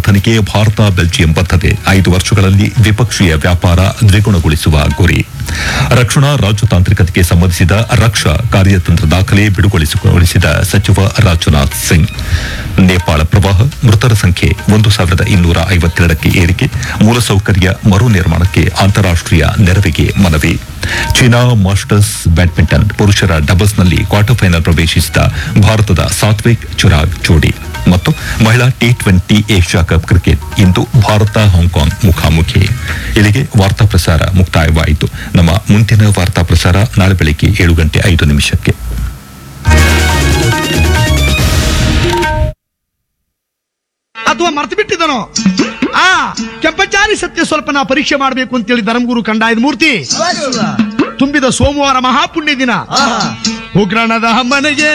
ಬಲವರ್ಧನೆಗೆ ಭಾರತ ಬೆಲ್ಜಿಯಂ ಬದ್ಧತೆ ಐದು ವರ್ಷಗಳಲ್ಲಿ ದ್ವಿಪಕ್ಷೀಯ ವ್ಯಾಪಾರ ದ್ವಿಗುಣಗೊಳಿಸುವ ಗುರಿ ರಕ್ಷಣಾ ರಾಜತಾಂತ್ರಿಕತೆಗೆ ಸಂಬಂಧಿಸಿದ ರಕ್ಷಾ ಕಾರ್ಯತಂತ್ರ ದಾಖಲೆ ಬಿಡುಗೊಳಿಸಿದ ಸಚಿವ ರಾಜನಾಥ್ ಸಿಂಗ್ ನೇಪಾಳ ಪ್ರವಾಹ ಮೃತರ ಸಂಖ್ಯೆ ಒಂದು ಸಾವಿರದ ಇನ್ನೂರ ಐವತ್ತೆರಡಕ್ಕೆ ಏರಿಕೆ ಮೂಲಸೌಕರ್ಯ ಮರು ನಿರ್ಮಾಣಕ್ಕೆ ಅಂತಾರಾಷ್ಟೀಯ ನೆರವಿಗೆ ಮನವಿ ಚೀನಾ ಮಾಸ್ಟರ್ಸ್ ಬ್ಯಾಡ್ಮಿಂಟನ್ ಪುರುಷರ ಡಬಲ್ಸ್ನಲ್ಲಿ ಕ್ವಾರ್ಟರ್ ಫೈನಲ್ ಪ್ರವೇಶಿಸಿದ ಭಾರತದ ಸಾತ್ವಿಕ್ ಚಿರಾಗ್ ಜೋಡಿ ಮತ್ತು ಮಹಿಳಾ T twenty Asia Cup cricket ಇಂದು ಭಾರತ ಹಾಂಕಾಂಗ್ ಮುಖಾಮುಖಿ ಇಲ್ಲಿಗೆ ವಾರ್ತಾ ಪ್ರಸಾರ ಮುಕ್ತಾಯವಾಯಿತು ನಮ್ಮ ಮುಂದಿನ ವಾರ್ತಾ ಪ್ರಸಾರ ನಾಳೆ ಬೆಳಿಗ್ಗೆ ಏಳು ಗಂಟೆ ಐದು ನಿಮಿಷಕ್ಕೆ ಅಥವಾ ಮರ್ತು ಬಿಟ್ಟಿದನೋ ಆ ಕೆಂಪಚಾರಿ ಸತ್ಯ ಸ್ವಲ್ಪ ನಾ ಪರೀಕ್ಷೆ ಮಾಡಬೇಕು ಅಂತೇಳಿ ಧರ್ಮಗುರು ಕಂಡಾಯದ ಮೂರ್ತಿ ತುಂಬಿದ ಸೋಮವಾರ ಮಹಾಪುಣ್ಯ ದಿನ ಉಗ್ರಣದ ಮನೆಗೆ